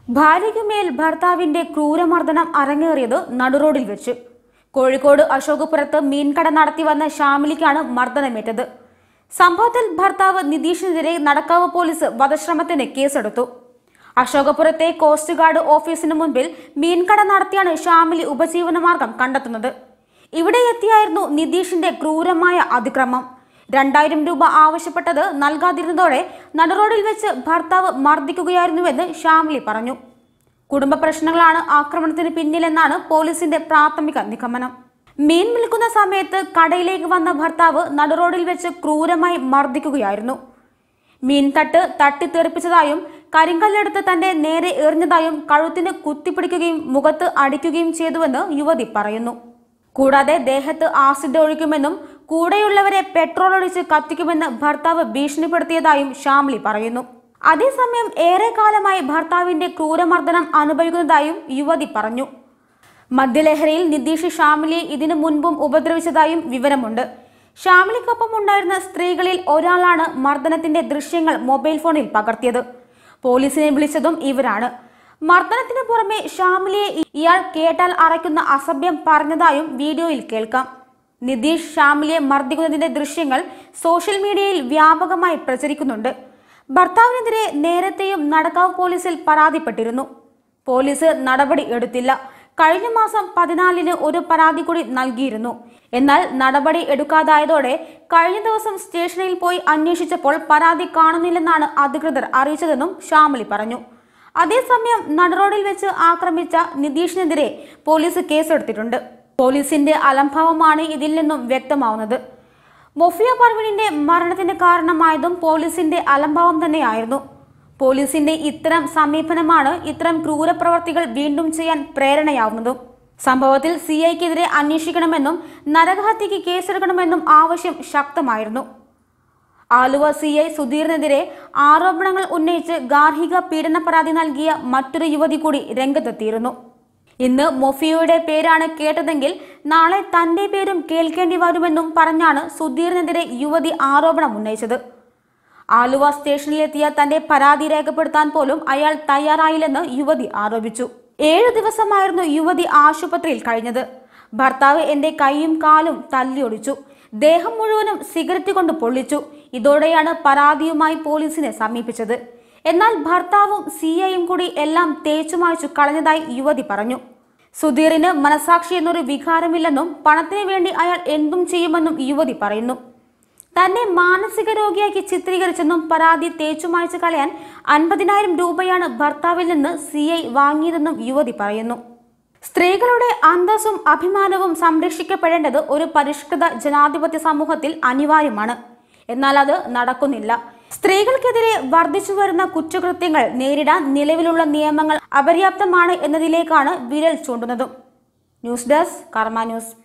ഭാര്യയ്ക്കുമേൽ ഭർത്താവിന്റെ ക്രൂരമർദ്ദനം അരങ്ങേറിയത് നടുറോഡിൽ വെച്ച് കോഴിക്കോട് അശോകപുരത്ത് മീൻകട നടത്തി വന്ന ഷാമിലിക്കാണ് മർദ്ദനമേറ്റത് സംഭവത്തിൽ ഭർത്താവ് നിതീഷിനെതിരെ നടക്കാവ് പോലീസ് വധശ്രമത്തിന് കേസെടുത്തു അശോകപുരത്തെ കോസ്റ്റ് ഗാർഡ് ഓഫീസിന് മുൻപിൽ മീൻകട നടത്തിയാണ് ഷാമിലി ഉപജീവനമാർഗം കണ്ടെത്തുന്നത് ഇവിടെ എത്തിയായിരുന്നു നിതീഷിന്റെ ക്രൂരമായ അതിക്രമം രണ്ടായിരം രൂപ ആവശ്യപ്പെട്ടത് നൽകാതിരുന്നതോടെ നടുറോഡിൽ വെച്ച് ഭർത്താവ് മർദ്ദിക്കുകയായിരുന്നുവെന്ന് ഷാമിലി പറഞ്ഞു കുടുംബ പ്രശ്നങ്ങളാണ് ആക്രമണത്തിന് പിന്നിലെന്നാണ് പോലീസിന്റെ പ്രാഥമിക നിഗമനം മീൻ വിൽക്കുന്ന സമയത്ത് കടയിലേക്ക് വന്ന ഭർത്താവ് നടുറോഡിൽ വെച്ച് ക്രൂരമായി മർദ്ദിക്കുകയായിരുന്നു മീൻ തട്ട് തട്ടിത്തെറിപ്പിച്ചതായും കരിങ്കല്ലെടുത്ത് തന്റെ നേരെ എറിഞ്ഞതായും കഴുത്തിന് കുത്തിപ്പിടിക്കുകയും മുഖത്ത് അടിക്കുകയും ചെയ്തുവെന്ന് യുവതി പറയുന്നു കൂടാതെ ദേഹത്ത് ആസിഡ് ഒഴിക്കുമെന്നും കൂടെയുള്ളവരെ പെട്രോൾ ഒഴിച്ച് കത്തിക്കുമെന്ന് ഭർത്താവ് ഭീഷണിപ്പെടുത്തിയതായും ഷാംലി പറയുന്നു അതേസമയം ഏറെക്കാലമായി ഭർത്താവിന്റെ ക്രൂരമർദ്ദനം അനുഭവിക്കുന്നതായും യുവതി പറഞ്ഞു മദ്യലഹരിയിൽ നിതീഷ് ഷാമിലിയെ ഇതിനു മുൻപും ഉപദ്രവിച്ചതായും വിവരമുണ്ട് ഷാമിലിക്കൊപ്പം ഉണ്ടായിരുന്ന സ്ത്രീകളിൽ ഒരാളാണ് മർദ്ദനത്തിന്റെ ദൃശ്യങ്ങൾ മൊബൈൽ ഫോണിൽ പകർത്തിയത് പോലീസിനെ വിളിച്ചതും ഇവരാണ് മർദ്ദനത്തിന് പുറമെ ഷാമിലിയെ ഇയാൾ കേട്ടാൽ അറയ്ക്കുന്ന അസഭ്യം പറഞ്ഞതായും വീഡിയോയിൽ കേൾക്കാം നിതീഷ് ഷാമിലിയെ മർദ്ദിക്കുന്നതിന്റെ ദൃശ്യങ്ങൾ സോഷ്യൽ മീഡിയയിൽ വ്യാപകമായി പ്രചരിക്കുന്നുണ്ട് ഭർത്താവിനെതിരെ നേരത്തെയും നടക്കാവ് പോലീസിൽ പരാതിപ്പെട്ടിരുന്നു പോലീസ് നടപടി എടുത്തില്ല കഴിഞ്ഞ മാസം പതിനാലിന് ഒരു പരാതി കൂടി നൽകിയിരുന്നു എന്നാൽ നടപടി എടുക്കാതായതോടെ കഴിഞ്ഞ ദിവസം സ്റ്റേഷനിൽ പോയി അന്വേഷിച്ചപ്പോൾ പരാതി കാണുന്നില്ലെന്നാണ് അധികൃതർ അറിയിച്ചതെന്നും ഷാമലി പറഞ്ഞു അതേസമയം നടുറോഡിൽ വെച്ച് ആക്രമിച്ച നിതീഷിനെതിരെ പോലീസ് കേസെടുത്തിട്ടുണ്ട് പോലീസിന്റെ അലംഭാവമാണ് ഇതിൽ നിന്നും വ്യക്തമാവുന്നത് മൊഫിയ പർവിനിന്റെ മരണത്തിന് കാരണമായതും പോലീസിന്റെ അലംഭാവം തന്നെയായിരുന്നു പോലീസിന്റെ ഇത്തരം സമീപനമാണ് ഇത്തരം ക്രൂരപ്രവർത്തികൾ വീണ്ടും ചെയ്യാൻ പ്രേരണയാവുന്നതും സംഭവത്തിൽ സി ഐക്കെതിരെ അന്വേഷിക്കണമെന്നും നരകഹത്യക്ക് കേസെടുക്കണമെന്നും ആവശ്യം ശക്തമായിരുന്നു ആലുവ സി ഐ സുധീറിനെതിരെ ആരോപണങ്ങൾ ഉന്നയിച്ച് ഗാർഹിക പീഡന പരാതി നൽകിയ മറ്റൊരു യുവതി കൂടി രംഗത്തെത്തിയിരുന്നു ഇന്ന് മൊഫിയോയുടെ പേരാണ് കേട്ടതെങ്കിൽ നാളെ തന്റെ പേരും കേൾക്കേണ്ടി വരുമെന്നും പറഞ്ഞാണ് സുധീറിനെതിരെ യുവതി ആരോപണം ഉന്നയിച്ചത് ആലുവ സ്റ്റേഷനിലെത്തിയ തന്റെ പരാതി രേഖപ്പെടുത്താൻ പോലും അയാൾ തയ്യാറായില്ലെന്ന് യുവതി ആരോപിച്ചു ഏഴു ദിവസമായിരുന്നു യുവതി ആശുപത്രിയിൽ കഴിഞ്ഞത് ഭർത്താവ് എന്റെ കൈയും കാലും തല്ലിയൊടിച്ചു ദേഹം മുഴുവനും സിഗരറ്റ് കൊണ്ട് പൊള്ളിച്ചു ഇതോടെയാണ് പരാതിയുമായി പോലീസിനെ സമീപിച്ചത് എന്നാൽ ഭർത്താവും സി ഐയും കൂടി എല്ലാം തേച്ചുമായ്ച്ചു കളഞ്ഞതായി യുവതി പറഞ്ഞു സുധീറിന് മനസാക്ഷി എന്നൊരു വികാരമില്ലെന്നും പണത്തിന് വേണ്ടി അയാൾ എന്തും ചെയ്യുമെന്നും യുവതി പറയുന്നു തന്നെ മാനസിക രോഗിയാക്കി ചിത്രീകരിച്ചെന്നും പരാതി തേച്ചുമായ്ച്ചു കളയാൻ അൻപതിനായിരം രൂപയാണ് ഭർത്താവിൽ നിന്ന് സി ഐ വാങ്ങിയതെന്നും യുവതി പറയുന്നു സ്ത്രീകളുടെ അന്തസ്സും അഭിമാനവും സംരക്ഷിക്കപ്പെടേണ്ടത് ഒരു പരിഷ്കൃത ജനാധിപത്യ സമൂഹത്തിൽ അനിവാര്യമാണ് എന്നാൽ അത് നടക്കുന്നില്ല സ്ത്രീകൾക്കെതിരെ വർദ്ധിച്ചു വരുന്ന കുറ്റകൃത്യങ്ങൾ നേരിടാൻ നിലവിലുള്ള നിയമങ്ങൾ അപര്യാപ്തമാണ് എന്നതിലേക്കാണ് വിരൽ ചൂണ്ടുന്നതും ന്യൂസ് ഡെസ്ക് കർമ്മ ന്യൂസ്